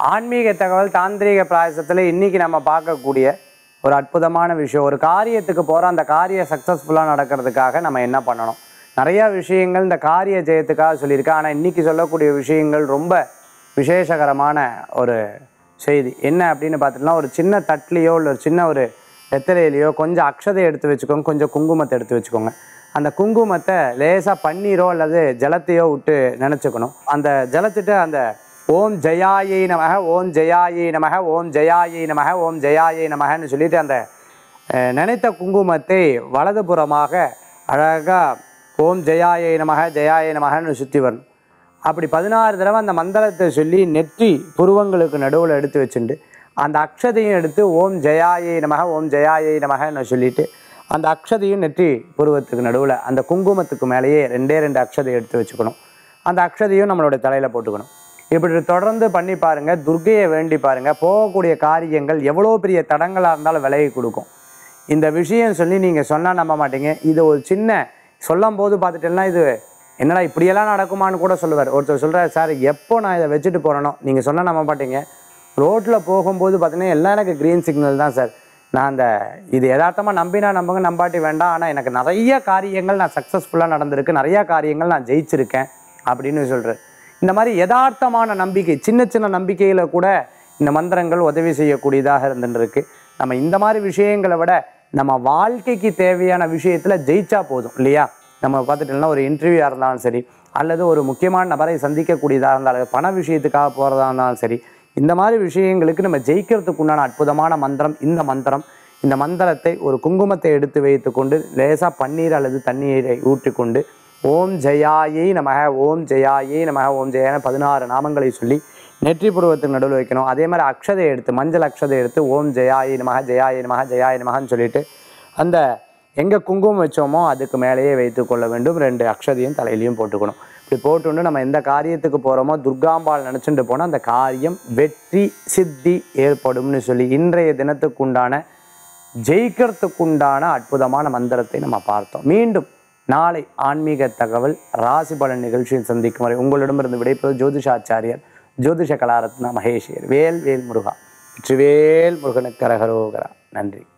ஆன்மீக தகவல் தாந்திரீக பிராயசத்தில் இன்னைக்கு நம்ம பார்க்கக்கூடிய ஒரு அற்புதமான விஷயம் ஒரு காரியத்துக்கு போகிறோம் அந்த காரியம் சக்ஸஸ்ஃபுல்லாக நடக்கிறதுக்காக நம்ம என்ன பண்ணணும் நிறையா விஷயங்கள் இந்த காரிய ஜெயத்துக்காக சொல்லியிருக்கேன் ஆனால் இன்னைக்கு சொல்லக்கூடிய விஷயங்கள் ரொம்ப விசேஷகரமான ஒரு செய்தி என்ன அப்படின்னு பார்த்துட்டோம்னா ஒரு சின்ன தட்லேயோ இல்லை ஒரு சின்ன ஒரு வெத்தலையிலையோ கொஞ்சம் அக்ஷதை எடுத்து வச்சுக்கோங்க கொஞ்சம் குங்குமத்தை எடுத்து வச்சுக்கோங்க அந்த குங்குமத்தை லேசாக பன்னீரோ அல்லது ஜலத்தையோ விட்டு நினச்சிக்கணும் அந்த ஜலத்திட்ட அந்த ஓம் ஜெயாயை நமக ஓம் ஜெயாயை நமக ஓம் ஜெயாயை நமக ஓம் ஜெயாயை நமகன்னு சொல்லிட்டு அந்த அஹ், நினைத்த குங்குமத்தை வலதுபுறமாக அழகாக ஓம் ஜெயாயை நமக ஜெயாயை நமகன்னு சுற்றி வரணும் அப்படி பதினாறு தடவை அந்த மந்திரத்தை சொல்லி நெற்றி புருவங்களுக்கு நடுவில் எடுத்து வச்சுண்டு அந்த அக்ஷதையும் எடுத்து ஓம் ஜெயாயை நமக ஓம் ஜெயாயை நமகன்னு சொல்லிட்டு அந்த அக்ஷதையும் நெற்றி புருவத்துக்கு நடுவில் அந்த குங்குமத்துக்கு மேலேயே ரெண்டே ரெண்டு அக்ஷதை எடுத்து வச்சுக்கணும் அந்த அக்ஷதையும் நம்மளோட தலையில் போட்டுக்கணும் இப்படி தொடர்ந்து பண்ணி பாருங்க துர்க்கையை வேண்டி பாருங்க போகக்கூடிய காரியங்கள் எவ்வளோ பெரிய தடங்களாக இருந்தாலும் விலகி கொடுக்கும் இந்த விஷயம் சொல்லி நீங்கள் சொன்னால் நம்ப மாட்டீங்க இது ஒரு சின்ன சொல்லும் போது பார்த்துட்டேன்னா இது என்னடா இப்படியெல்லாம் நடக்குமான்னு கூட சொல்லுவார் ஒருத்தர் சொல்கிறார் சார் எப்போ நான் இதை வச்சுட்டு போகிறேனோ நீங்கள் சொன்னால் நம்ப மாட்டீங்க ரோட்டில் போகும்போது பார்த்தீங்கன்னா எல்லாம் எனக்கு க்ரீன் சிக்னல் தான் சார் நான் அந்த இது யதார்த்தமாக நம்பினா நம்புங்க நம்பாட்டி வேண்டாம் ஆனால் எனக்கு நிறைய காரியங்கள் நான் சக்ஸஸ்ஃபுல்லாக நடந்திருக்கு நிறைய காரியங்கள் நான் ஜெயிச்சிருக்கேன் அப்படின்னு சொல்கிறேன் இந்த மாதிரி யதார்த்தமான நம்பிக்கை சின்ன சின்ன நம்பிக்கையில் கூட இந்த மந்திரங்கள் உதவி செய்யக்கூடியதாக இருந்துருக்கு நம்ம இந்த மாதிரி விஷயங்களை விட நம்ம வாழ்க்கைக்கு தேவையான விஷயத்தில் ஜெயிச்சா போதும் இல்லையா நம்ம பார்த்துட்டோம்னா ஒரு இன்டர்வியூவாக இருந்தாலும் சரி அல்லது ஒரு முக்கியமான நபரை சந்திக்கக்கூடியதாக இருந்தாலும் பண விஷயத்துக்காக போகிறதா இருந்தாலும் சரி இந்த மாதிரி விஷயங்களுக்கு நம்ம ஜெயிக்கிறதுக்கு உண்டான அற்புதமான மந்திரம் இந்த மந்திரம் இந்த மந்திரத்தை ஒரு குங்குமத்தை எடுத்து வைத்துக்கொண்டு லேசாக பன்னீர் அல்லது தண்ணீரை ஊற்றிக்கொண்டு ஓம் ஜெயாயை நமக ஓம் ஜெயாயை நமக ஓம் ஜெயான பதினாறு நாமங்களை சொல்லி நெற்றி புருவத்துக்கு நடுவில் வைக்கணும் அதே மாதிரி அக்ஷதை எடுத்து மஞ்சள் அக்ஷதை எடுத்து ஓம் ஜெயாயை நமக ஜெயாயை நமக ஜெயாயை நமகன்னு சொல்லிட்டு அந்த எங்கே குங்குமம் வச்சோமோ அதுக்கு மேலேயே வைத்து கொள்ள வேண்டும் ரெண்டு அக்ஷதையும் தலையிலையும் போட்டுக்கணும் இப்படி போட்டுண்டு நம்ம எந்த காரியத்துக்கு போகிறோமோ துர்காம்பாள் நினச்சிட்டு போனால் அந்த காரியம் வெற்றி சித்தி ஏற்படும்னு சொல்லி இன்றைய தினத்துக்குண்டான ஜெயிக்கிறதுக்குண்டான அற்புதமான மந்திரத்தை நம்ம பார்த்தோம் மீண்டும் நாளை ஆன்மீக தகவல் ராசி பலன் நிகழ்ச்சியில் சந்திக்கும் வரை உங்களிடமிருந்து விடைபெறுவது ஜோதிஷாச்சாரியர் ஜோதிஷ கலாரத்னா மகேஷியர் வேல் வேல் முருகா வெற்றிவேல் முருகனுக்கு கரகரோகரா நன்றி